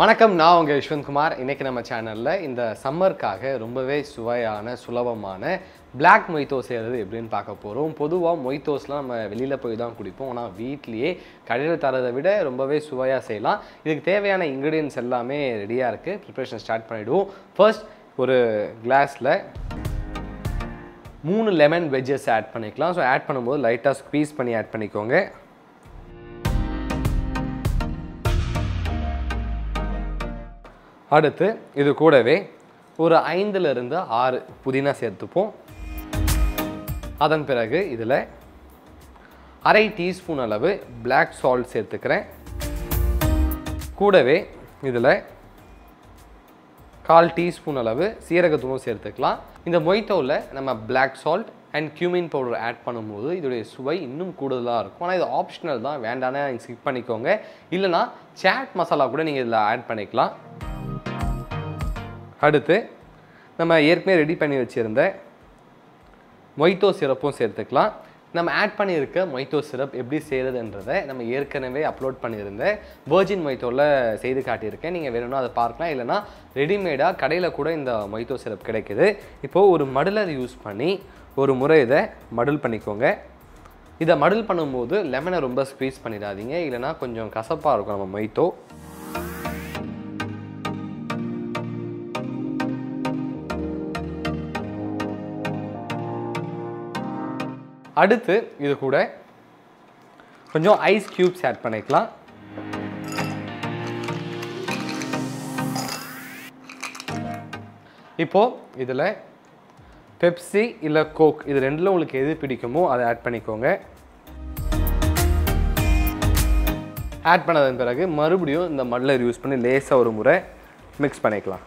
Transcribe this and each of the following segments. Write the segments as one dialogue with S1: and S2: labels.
S1: வணக்கம் நான் உங்கள் யஷ்வந்த்குமார் இன்னைக்கு நம்ம சேனலில் இந்த சம்மருக்காக ரொம்பவே சுவையான சுலபமான பிளாக் மொய்த்தோ செய்கிறது எப்படின்னு பார்க்க போகிறோம் பொதுவாக மொய்த்தோஸ்லாம் நம்ம வெளியில் போய் தான் குடிப்போம் ஆனால் வீட்லேயே கடையில் தரதை விட ரொம்பவே சுவையாக செய்யலாம் இதுக்கு தேவையான இன்க்ரீடியன்ஸ் எல்லாமே ரெடியாக இருக்குது ப்ரிப்பரேஷன் ஸ்டார்ட் பண்ணிவிடுவோம் ஃபர்ஸ்ட் ஒரு கிளாஸில் மூணு லெமன் வெஜ்ஜஸ் ஆட் பண்ணிக்கலாம் ஸோ ஆட் பண்ணும்போது லைட்டாக ஸ்க்வீஸ் பண்ணி ஆட் பண்ணிக்கோங்க அடுத்து இது கூடவே ஒரு ஐந்துல இருந்து ஆறு புதினா சேர்த்துப்போம் அதன் பிறகு இதில் அரை டீஸ்பூன் அளவு Black சால்ட் சேர்த்துக்கிறேன் கூடவே இதில் கால் டீஸ்பூன் அளவு சீரகத்தூளும் சேர்த்துக்கலாம் இந்த மொய்த்தோவில் நம்ம Black salt and cumin powder add பண்ணும்போது இதோடைய சுவை இன்னும் கூடுதலாக இருக்கும் ஆனால் இது ஆப்ஷனல் தான் வேண்டானே நீங்கள் ஸ்கிப் பண்ணிக்கோங்க இல்லைனா சாட் மசாலா கூட நீங்கள் இதில் ஆட் பண்ணிக்கலாம் அடுத்து நம்ம ஏற்கனவே ரெடி பண்ணி வச்சுருந்த மொய்த்தோ சிரப்பும் சேர்த்துக்கலாம் நம்ம ஆட் பண்ணியிருக்க மொய்த்தோ சிரப் எப்படி செய்கிறதுன்றதை நம்ம ஏற்கனவே அப்லோட் பண்ணியிருந்தேன் வேர்ஜின் மொய்த்தோவில் செய்து காட்டியிருக்கேன் நீங்கள் வேணும்னா அதை பார்க்கலாம் இல்லைனா ரெடிமேடாக கடையில் கூட இந்த மொய்த்தோ சிரப் கிடைக்குது இப்போது ஒரு மடலர் யூஸ் பண்ணி ஒரு முறை இதை மடல் பண்ணிக்கோங்க இதை மடல் பண்ணும்போது லெமனை ரொம்ப ஸ்க்வீஸ் பண்ணிடாதீங்க இல்லைனா கொஞ்சம் கசப்பாக இருக்கும் நம்ம மொய்த்தோ அடுத்து இது கூட கொஞ்சம் ஐஸ் க்யூப்ஸ் ஆட் பண்ணிக்கலாம் இப்போது இதில் பெப்சி இல்லை கோக் இது ரெண்டில் உங்களுக்கு எது பிடிக்குமோ அதை ஆட் பண்ணிக்கோங்க ஆட் பண்ணதன் பிறகு மறுபடியும் இந்த மட்லர் யூஸ் பண்ணி லேசாக ஒரு முறை மிக்ஸ் பண்ணிக்கலாம்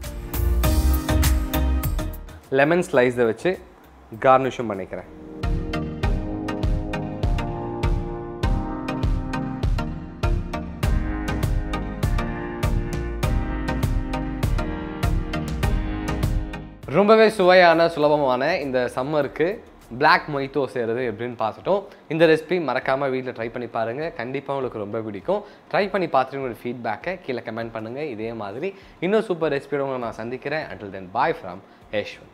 S1: லெமன் ஸ்லைஸை வச்சு கார்னிஷும் பண்ணிக்கிறேன் ரொம்பவே சுவையான சுலபமான இந்த சம்மருக்கு பிளாக் மொய்த்தோ செய்கிறது எப்படின்னு பார்த்துட்டோம் இந்த ரெசிபி மறக்காமல் வீட்டில் ட்ரை பண்ணி பாருங்கள் கண்டிப்பாக உங்களுக்கு ரொம்ப பிடிக்கும் ட்ரை பண்ணி பார்த்துட்டு உங்களோட ஃபீட்பேக்கை கீழே கமெண்ட் பண்ணுங்கள் இதே மாதிரி இன்னும் சூப்பர் ரெசிபியோட உங்களை நான் சந்திக்கிறேன் until then bye from Yashwant